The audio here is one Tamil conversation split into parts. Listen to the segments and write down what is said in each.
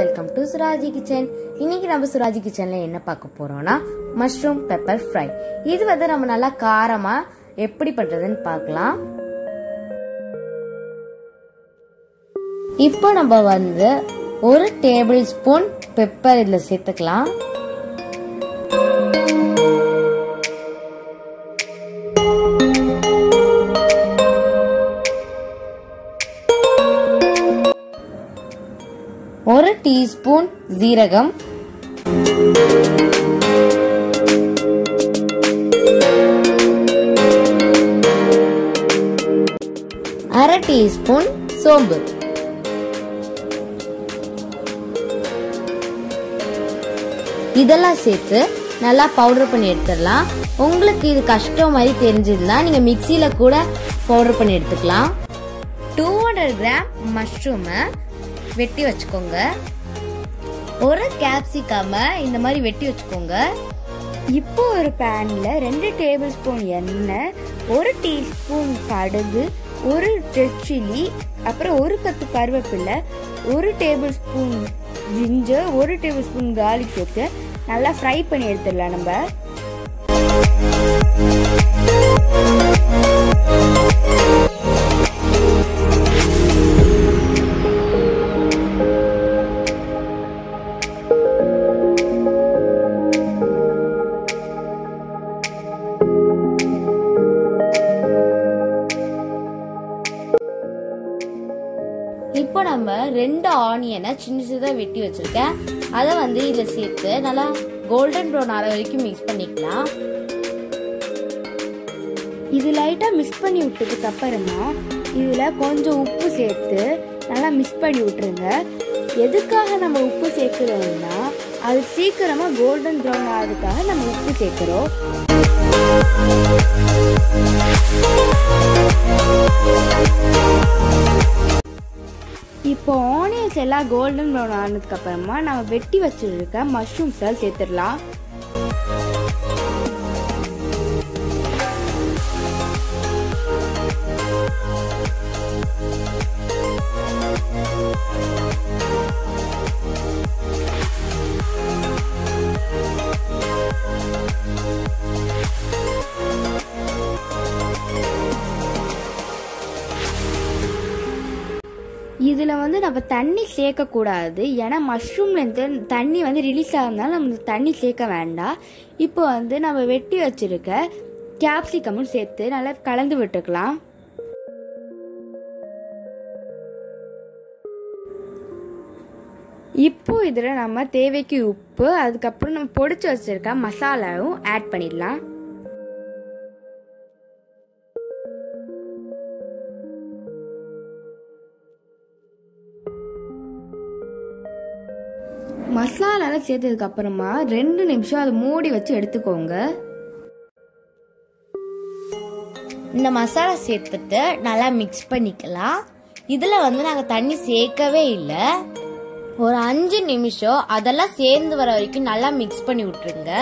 வெல்கம் டு சுராஜி கிச்சன் இன்னைக்கு நம்ம சுராஜி கிச்சன்ல என்ன பார்க்க போறோம்னா மஷ்ரூம் பெப்பர் ஃப்ரை இது வந்து நம்ம நல்லா காரமா எப்படி பண்றதுன்னு பார்க்கலாம் இப்போ நம்ம வந்து ஒரு டேபிள் ஸ்பூன் பெப்பர் இதில் சேர்த்துக்கலாம் ஒரு டீஸ்பூன் ஜீரகம் அரை டீஸ்பூன் சோம்பு இதெல்லாம் சேர்த்து நல்லா பவுடர் பண்ணி எடுத்துடலாம் உங்களுக்கு இது கஷ்டம் மாதிரி தெரிஞ்சதுன்னா நீங்க மிக்சியில கூட பவுடர் பண்ணி எடுத்துக்கலாம் டூ ஹண்ட்ரட் கிராம் மஷ்ரூமை வெட்டி வச்சுக்கோங்க ஒரு கேப்சிகம இந்த மாதிரி வெட்டி வச்சுக்கோங்க இப்போ ஒரு பேன்ல ரெண்டு டேபிள் ஸ்பூன் எண்ணெய் ஒரு டீஸ்பூன் கடுகு ஒரு ரெட் சில்லி அப்புறம் ஒரு கத்து கருவேப்பிலை ஒரு டேபிள் ஸ்பூன் ஜிஞ்சர் ஒரு டேபிள் ஸ்பூன் கார்லிக் சேர்த்து நல்லா ஃப்ரை பண்ணி எடுத்துடலாம் நம்ம இப்போ நம்ம ரெண்டு ஆனியனை சின்ன சின்னதாக வெட்டி வச்சிருக்கேன் அதை வந்து இதில் சேர்த்து நல்லா கோல்டன் ப்ரௌன் ஆகிற வரைக்கும் மிக்ஸ் பண்ணிக்கலாம் இது லைட்டாக மிக்ஸ் பண்ணி விட்டதுக்கு அப்புறமா இதில் கொஞ்சம் உப்பு சேர்த்து நல்லா மிக்ஸ் பண்ணி விட்டுருங்க எதுக்காக நம்ம உப்பு சேர்க்குறோம்னா அது சீக்கிரமாக கோல்டன் ப்ரௌன் ஆகிறதுக்காக நம்ம உப்பு சேர்க்குறோம் இப்போ ஆனியன்ஸ் எல்லாம் கோல்டன் ப்ரௌன் ஆனதுக்கு அப்புறமா நம்ம வெட்டி வச்சிருக்க மஷ்ரூம்ஸ் எல்லாம் சேர்த்துடலாம் இதில் வந்து நம்ம தண்ணி சேர்க்கக்கூடாது ஏன்னா மஷ்ரூம்லேருந்து தண்ணி வந்து ரிலீஸ் ஆகிறதுனால நம்ம தண்ணி சேர்க்க வேண்டாம் இப்போ வந்து நம்ம வெட்டி வச்சிருக்க கேப்சிகமும் சேர்த்து நல்லா கலந்து விட்டுக்கலாம் இப்போ இதில் நம்ம தேவைக்கு உப்பு அதுக்கப்புறம் நம்ம பொடிச்சு வச்சிருக்க மசாலாவும் ஆட் பண்ணிடலாம் மசாலாலாம் சேர்த்ததுக்கு அப்புறமா ரெண்டு நிமிஷம் அதை மூடி வச்சு எடுத்துக்கோங்க இந்த மசாலா சேர்த்துட்டு நல்லா மிக்ஸ் பண்ணிக்கலாம் இதில் வந்து நாங்கள் தண்ணி சேர்க்கவே இல்லை ஒரு அஞ்சு நிமிஷம் அதெல்லாம் சேர்ந்து வர வரைக்கும் நல்லா மிக்ஸ் பண்ணி விட்டுருங்க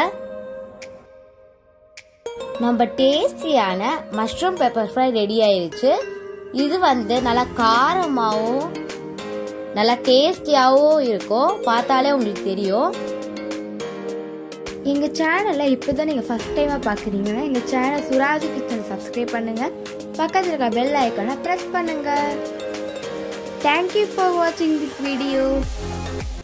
நம்ம டேஸ்டியான மஷ்ரூம் பெப்பர் ஃப்ரை ரெடி ஆயிருச்சு இது வந்து நல்லா காரமாகவும் நல்லா டேஸ்டியாகவும் இருக்கும் பார்த்தாலே உங்களுக்கு தெரியும் எங்கள் சேனலை இப்போ தான் நீங்கள் ஃபஸ்ட் டைமாக பார்க்குறீங்கன்னா எங்கள் சேனல் சுராஜ் கிச்சனை சப்ஸ்கிரைப் பண்ணுங்கள் பக்கத்தில் இருக்க பெல் ஐக்கானை ப்ரெஸ் பண்ணுங்கள் தேங்க்யூ ஃபார் வாட்சிங் திஸ் வீடியோ